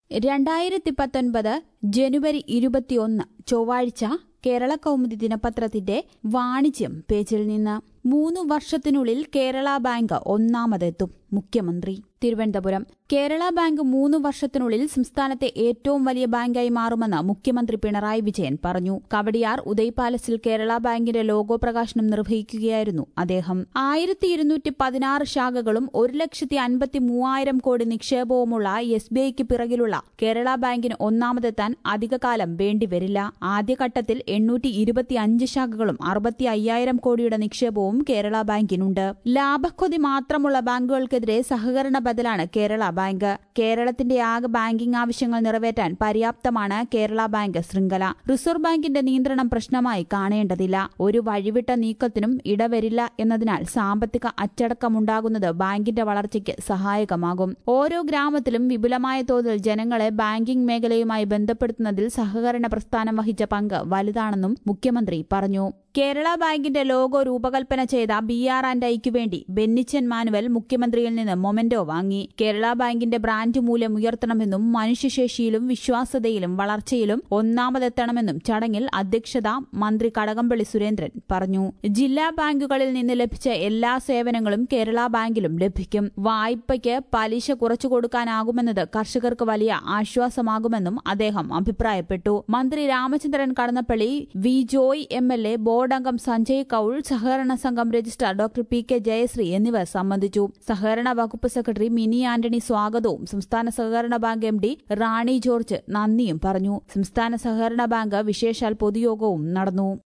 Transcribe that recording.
രണ്ടായിരത്തി പത്തൊൻപത് ജനുവരി ഇരുപത്തിയൊന്ന് ചൊവ്വാഴ്ച കേരള കൗമുദി ദിനപത്രത്തിന്റെ വാണിജ്യം പേജിൽ നിന്ന് മൂന്നു വർഷത്തിനുള്ളിൽ കേരള ബാങ്ക് ഒന്നാമതെത്തും മുഖ്യമന്ത്രി തിരുവനന്തപുരം കേരള ബാങ്ക് മൂന്ന് വർഷത്തിനുള്ളിൽ സംസ്ഥാനത്തെ ഏറ്റവും വലിയ ബാങ്കായി മാറുമെന്ന് മുഖ്യമന്ത്രി പിണറായി വിജയൻ പറഞ്ഞു കവടിയാർ ഉദയ് പാലസിൽ കേരള ബാങ്കിന്റെ ലോഗോ പ്രകാശനം നിർവഹിക്കുകയായിരുന്നു അദ്ദേഹം ആയിരത്തി ഇരുന്നൂറ്റി പതിനാറ് ശാഖകളും ഒരു ലക്ഷത്തി അൻപത്തി മൂവായിരം കോടി നിക്ഷേപവുമുള്ള എസ് ബി ഐക്ക് പിറകിലുള്ള കേരള ബാങ്കിന് ഒന്നാമതെത്താൻ അധികകാലം വേണ്ടിവരില്ല ആദ്യഘട്ടത്തിൽ എണ്ണൂറ്റി ഇരുപത്തി അഞ്ച് ശാഖകളും അറുപത്തി അയ്യായിരം കോടിയുടെ നിക്ഷേപവും കേരള ബാങ്കിനുണ്ട് ലാഭക്കൊതി മാത്രമുള്ള ബാങ്കുകൾക്കെതിരെ സഹകരണ ബദലാണ് കേരള ബാങ്ക് കേരളത്തിന്റെ ആകെ ബാങ്കിംഗ് ആവശ്യങ്ങൾ നിറവേറ്റാൻ പര്യാപ്തമാണ് കേരള ബാങ്ക് ശൃംഖല റിസർവ് ബാങ്കിന്റെ നിയന്ത്രണം പ്രശ്നമായി കാണേണ്ടതില്ല ഒരു വഴിവിട്ട നീക്കത്തിനും ഇടവരില്ല എന്നതിനാൽ സാമ്പത്തിക അച്ചടക്കമുണ്ടാകുന്നത് ബാങ്കിന്റെ വളർച്ചയ്ക്ക് സഹായകമാകും ഓരോ ഗ്രാമത്തിലും വിപുലമായ തോതിൽ ജനങ്ങളെ ബാങ്കിംഗ് മേഖലയുമായി ബന്ധപ്പെടുത്തുന്നതിൽ സഹകരണ പ്രസ്ഥാനം വഹിച്ച പങ്ക് വലുതാണെന്നും മുഖ്യമന്ത്രി പറഞ്ഞു കേരള ബാങ്കിന്റെ ലോഗോ രൂപകൽപ്പന ചെയ്ത ബി ആർ ആൻഡ് ഐക്ക് വേണ്ടി ബെന്നിച്ചൻ മാനുവൽ മുഖ്യമന്ത്രിയിൽ നിന്ന് മൊമെന്റോ വാങ്ങി കേരള ബാങ്കിന്റെ ബ്രാൻഡ് മൂല്യം ഉയർത്തണമെന്നും മനുഷ്യശേഷിയിലും വിശ്വാസ്യതയിലും വളർച്ചയിലും ഒന്നാമതെത്തണമെന്നും ചടങ്ങിൽ അധ്യക്ഷത മന്ത്രി കടകംപള്ളി സുരേന്ദ്രൻ പറഞ്ഞു ജില്ലാ ബാങ്കുകളിൽ നിന്ന് ലഭിച്ച എല്ലാ സേവനങ്ങളും കേരള ബാങ്കിലും ലഭിക്കും വായ്പയ്ക്ക് പലിശ കുറച്ചു കൊടുക്കാനാകുമെന്നത് കർഷകർക്ക് വലിയ ആശ്വാസമാകുമെന്നും അദ്ദേഹം അഭിപ്രായപ്പെട്ടു മന്ത്രി Ramachandran Kadannappally V Joy M L A board അംഗം സഞ്ജയ് കൌൾ സഹകരണ സംഘം registrar doctor P K Jayasree എന്നിവർ സംബന്ധിച്ചു സഹകരണ വകുപ്പ് സെക്രട്ടറി മിനി ആന്റണി സ്വാഗതവും സംസ്ഥാന സഹകരണ bank M D Rani George നന്ദിയും പറഞ്ഞു സംസ്ഥാന സഹകരണ ബാങ്ക് വിശേഷാൽ പൊതുയോഗവും നടന്നു